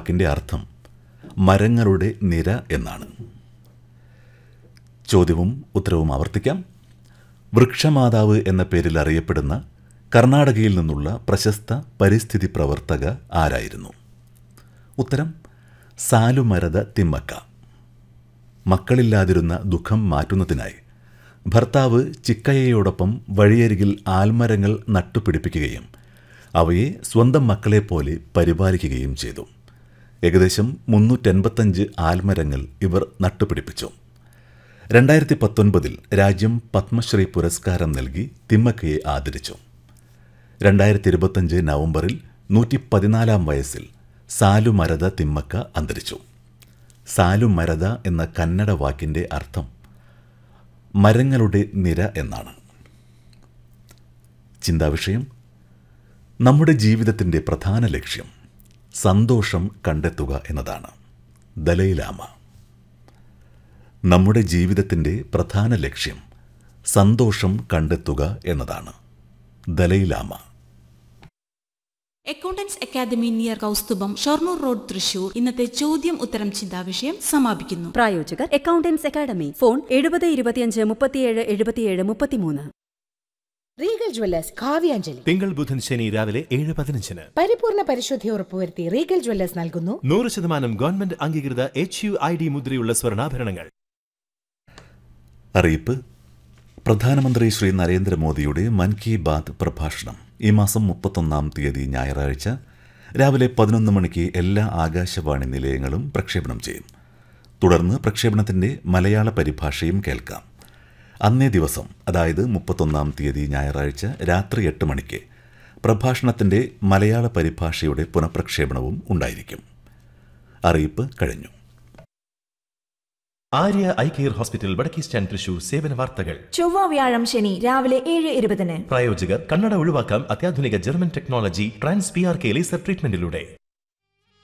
വാക്കിൻ്റെ അർത്ഥം മരങ്ങളുടെ നിര എന്നാണ് ചോദ്യവും ഉത്തരവും ആവർത്തിക്കാം വൃക്ഷമാതാവ് എന്ന പേരിൽ അറിയപ്പെടുന്ന കർണാടകയിൽ നിന്നുള്ള പ്രശസ്ത പരിസ്ഥിതി പ്രവർത്തക ആരായിരുന്നു ഉത്തരം സാലുമരത തിമ്മക്ക മക്കളില്ലാതിരുന്ന ദുഃഖം മാറ്റുന്നതിനായി ഭർത്താവ് ചിക്കയ്യയോടൊപ്പം വഴിയരികിൽ ആൽമരങ്ങൾ നട്ടുപിടിപ്പിക്കുകയും അവയെ സ്വന്തം മക്കളെപ്പോലെ പരിപാലിക്കുകയും ചെയ്തു ഏകദേശം മുന്നൂറ്റൻപത്തഞ്ച് ആൽമരങ്ങൾ ഇവർ നട്ടുപിടിപ്പിച്ചു രണ്ടായിരത്തി പത്തൊൻപതിൽ രാജ്യം പത്മശ്രീ പുരസ്കാരം നൽകി തിമ്മക്കയെ ആദരിച്ചു രണ്ടായിരത്തി ഇരുപത്തഞ്ച് നവംബറിൽ നൂറ്റി പതിനാലാം വയസ്സിൽ സാലുമരത തിമ്മക്ക അന്തരിച്ചു സാലുമരത എന്ന കന്നഡ വാക്കിൻ്റെ അർത്ഥം മരങ്ങളുടെ നിര എന്നാണ് ചിന്താവിഷയം നമ്മുടെ ജീവിതത്തിൻ്റെ പ്രധാന ലക്ഷ്യം സന്തോഷം കണ്ടെത്തുക എന്നതാണ് ദലൈലാമ നമ്മുടെ ജീവിതത്തിൻ്റെ പ്രധാന ലക്ഷ്യം സന്തോഷം കണ്ടെത്തുക എന്നതാണ് Dalai Lama accountants academy near Kausthubham Shoranur road Thrissur ഇന്നത്തെ ചോദ്യം ഉത്തരം ചിന്താവിഷയം സമാപിക്കുന്നു പ്രായോജകർ അക്കൗണ്ടൻസ് അക്കാദമി ഫോൺ എഴുപത് ഇരുപത്തിയഞ്ച് മുപ്പത്തിയേഴ് എഴുപത്തിയേഴ് മുപ്പത്തിമൂന്ന് റീഗൽ ജ്വല്ലേഴ്സ് കാവ്യാഞ്ജലി തിങ്കൾ ബുധൻ ശനി രാവിലെ ഏഴ് പതിനഞ്ചിന് പരിപൂർണ പരിശുദ്ധി ഉറപ്പുവരുത്തി റീഗൽ ജ്വല്ലേഴ്സ് നൽകുന്നു നൂറ് ശതമാനം ഗവൺമെന്റ് അംഗീകൃത എച്ച് യു ഐ ഡി മുദ്രയുള്ള സ്വർണ്ണാഭരണങ്ങൾ അറിയിപ്പ് പ്രധാനമന്ത്രി ശ്രീ നരേന്ദ്രമോദിയുടെ മൻ കി ബാത് പ്രഭാഷണം ഈ മാസം മുപ്പത്തൊന്നാം തീയതി ഞായറാഴ്ച രാവിലെ പതിനൊന്ന് മണിക്ക് എല്ലാ ആകാശവാണി നിലയങ്ങളും പ്രക്ഷേപണം ചെയ്യും തുടർന്ന് പ്രക്ഷേപണത്തിൻ്റെ മലയാള പരിഭാഷയും കേൾക്കാം അന്നേ ദിവസം അതായത് മുപ്പത്തൊന്നാം തീയതി ഞായറാഴ്ച രാത്രി എട്ട് മണിക്ക് പ്രഭാഷണത്തിൻ്റെ മലയാള പരിഭാഷയുടെ പുനഃപ്രക്ഷേപണവും ഉണ്ടായിരിക്കും അറിയിപ്പ് കഴിഞ്ഞു ആര്യ ഐ കെയർ ഹോസ്പിറ്റൽ വടക്കേ സ്റ്റാൻഡ് തൃശൂർ സേവന വാർത്തകൾ ചൊവ്വ വ്യാഴം ശനി രാവിലെ ഏഴ് ഇരുപതിന് പ്രായോജകർ കണ്ണട ഒഴിവാക്കാം അത്യാധുനിക German technology trans P R K laser ട്രീറ്റ്മെന്റിലൂടെ